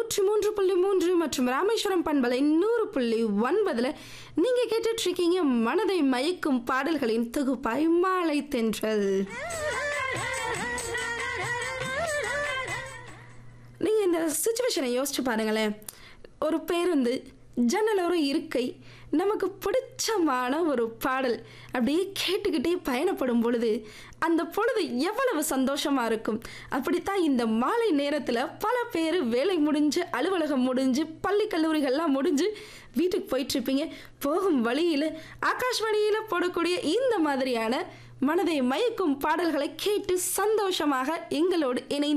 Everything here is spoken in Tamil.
நூற்றி மூன்று புள்ளி மூன்று மற்றும் ராமேஸ்வரம் பண்பலை நூறு புள்ளி ஒன்பதுல நீங்க கேட்டுட்டு இருக்கீங்க மனதை மயக்கும் பாடல்களின் தொகுப்பாய் மாலை தென்றல் நீங்க இந்த சுச்சுவேஷனை யோசிச்சு பாருங்களேன் ஒரு பேருந்து ஜன்னலோரம் இருக்கை நமக்கு பிடிச்சமான ஒரு பாடல் அப்படியே கேட்டுக்கிட்டே பயணப்படும் பொழுது அந்த பொழுது எவ்வளவு சந்தோஷமா இருக்கும் அப்படித்தான் இந்த மாலை நேரத்தில் பல பேர் வேலை முடிஞ்சு அலுவலகம் முடிஞ்சு பள்ளி கல்லூரிகள்லாம் முடிஞ்சு வீட்டுக்கு போயிட்டு இருப்பீங்க போகும் வழியில் ஆகாஷ்வாணியில் போடக்கூடிய இந்த மாதிரியான மனதை மயக்கும் பாடல்களை கேட்டு சந்தோஷமாக எங்களோடு இணைந்து